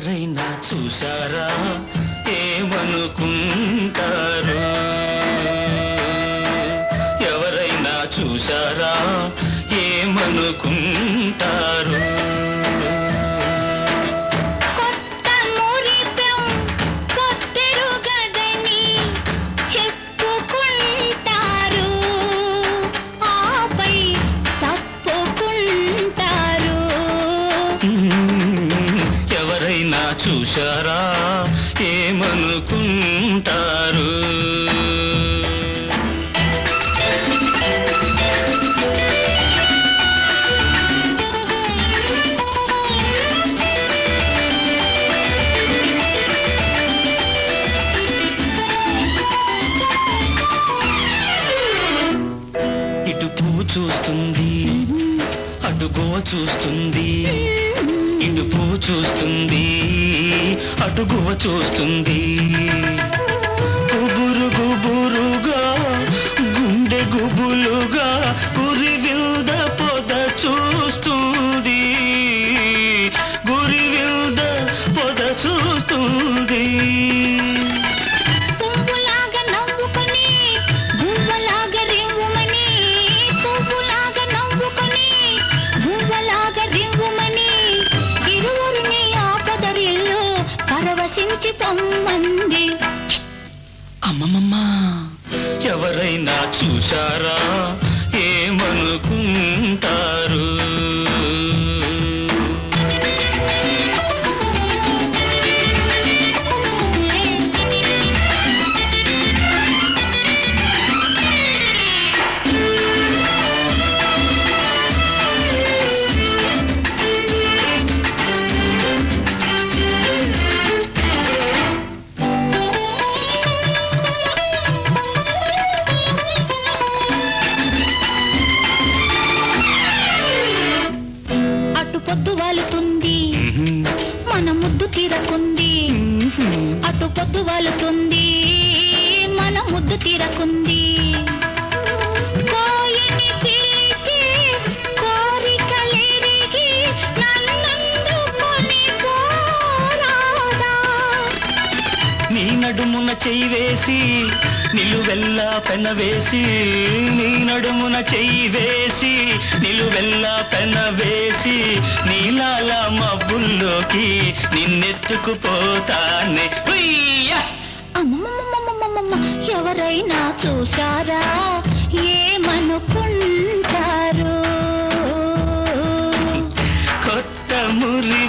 ఎవరైనా చూశారా ఏమనుకుంటారు ఎవరైనా చూశారా ఏమనుకుంటారు కొత్త మురిపెం కొత్తెరుగదని చెప్పుకుంటారు ఆపై తప్పుకుంటారు మ్మ్. ఎవరైనా చూశారా ఏమనుకుంటారు ఇటు పువ్వు చూస్తుంది అటు గోవ చూస్తుంది ఇటు పువ్వు చూస్తుంది అటు గువ్వ చూస్తుంది గుబురు గుబురుగా గుండె గుబులుగా గురి విల్ద పొద చూస్తుంది గురి విల్ద పొద చూస్తుంది పువ్వులాగా నవ్వుకొని గువ్వలాగా రివ్వుమని పువ్వులాగా నవ్వుకొని గువ్వలాగా రివ్వుమని ఇరువురిని ఆపదరిల్లు పరవశించి పొమ్మంది అమ్మమ్మమ్మ ఎవరైనా చూశారా ఏమనుకుంటారు అటు పొద్దు వాలుతుంది మన ముద్దు తీరకుంది అటు పొద్దు వాలుతుంది మన ముద్దు తీరకుంది కోయిని పిలిచి కోరికలెరిగి నన్నందుకొని పోరాదా నీ నడుమున చెయ్యి వేసి నిలువెల్లా పెన వేసి నీ నడుమున చెయ్యి వేసి నిలువెల్లా పెన వేసి నీలాల మబ్బుల్లోకి నిన్నెత్తుకుపోతానే హుయ్యా! అమ్మమ్మమ్మమ్మమ్మమ్మ ఎవరైనా చూశారా ఏమనుకుంటారు కొత్త మురి